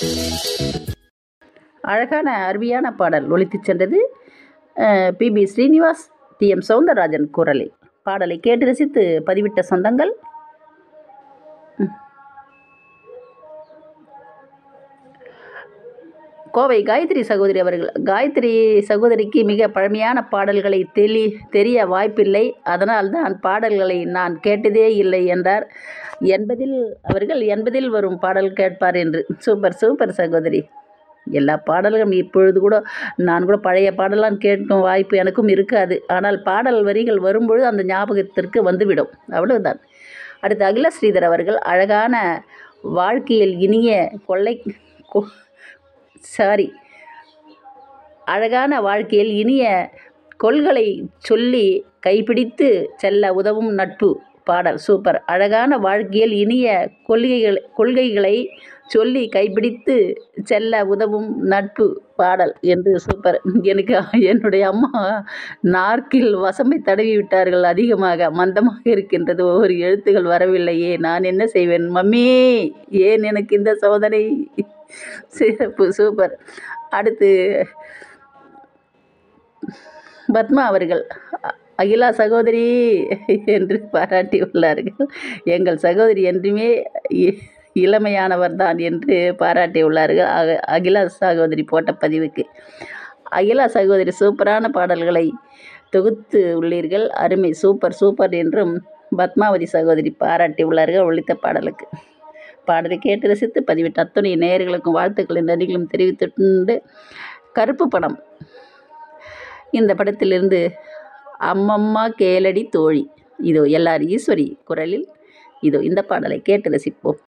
அழகான அருமையான பாடல் ஒலித்துச் சென்றது PB Sreenivas T M Soundararajan குரலில் பாடலை கேட்டு ரசித்து பதிவிட்ட சொந்தங்கள் கோவை காயத்ரி சகோதரி அவர்கள் காயத்ரி சகோதரிக்கு மிக பழமையான பாடல்களை தெளி தெரிய வாய்ப்பில்லை அதனால் தான் பாடல்களை நான் கேட்டதே இல்லை என்றார் எண்பதில் அவர்கள் எண்பதில் வரும் பாடல் கேட்பார் என்று சூப்பர் சூப்பர் சகோதரி எல்லா பாடல்களும் இப்பொழுது கூட நான் கூட பழைய பாடலாம் கேட்கும் வாய்ப்பு எனக்கும் இருக்காது ஆனால் பாடல் வரிகள் வரும்பொழுது அந்த ஞாபகத்திற்கு வந்துவிடும் அவ்வளவுதான் அடுத்து அகில ஸ்ரீதர் அவர்கள் அழகான வாழ்க்கையில் இனிய கொள்ளை கொ- சாரி அழகான வாழ்க்கையில் இனிய கொள்களை சொல்லி கைப்பிடித்து செல்ல உதவும் நட்பு பாடல் சூப்பர் அழகான வாழ்க்கையில் இனிய கொள்கைகள் கொள்கைகளை சொல்லி கைப்பிடித்து செல்ல உதவும் நட்பு பாடல் என்று சூப்பர் எனக்கு என்னுடைய அம்மா நார்க்கில் வசமை தடவி விட்டார்கள் அதிகமாக மந்தமாக இருக்கின்றது ஒவ்வொரு எழுத்துகள் வரவில்லையே நான் என்ன செய்வேன் மம்மி ஏன் எனக்கு இந்த சோதனை சிறப்பு சூப்பர் அடுத்து பத்மா அவர்கள் அ- அகிலா சகோதரி என்று பாராட்டி உள்ளார்கள் எங்கள் சகோதரி என்றுமே இ- இளமையானவர் தான் என்று பாராட்டி உள்ளார்கள் அக- அகிலா சகோதரி போட்ட பதிவுக்கு அகிலா சகோதரி சூப்பரான பாடல்களை தொகுத்து உள்ளீர்கள் அருமை சூப்பர் சூப்பர் என்றும் பத்மாவதி சகோதரி பாராட்டி உள்ளார்கள் ஒழித்த பாடலுக்கு பாடலை கேட்டு ரசித்து பதிவிட்ட அத்துணை நேயர்களுக்கும் வாழ்த்துக்களின் நன்றிகளும் தெரிவித்துண்டு கருப்பு படம் இந்த படத்திலிருந்து அம்மம்மா கேளடி தோழி இதோ எல்லார் ஈஸ்வரி குரலில் இதோ இந்த பாடலை கேட்டு ரசிப்போம்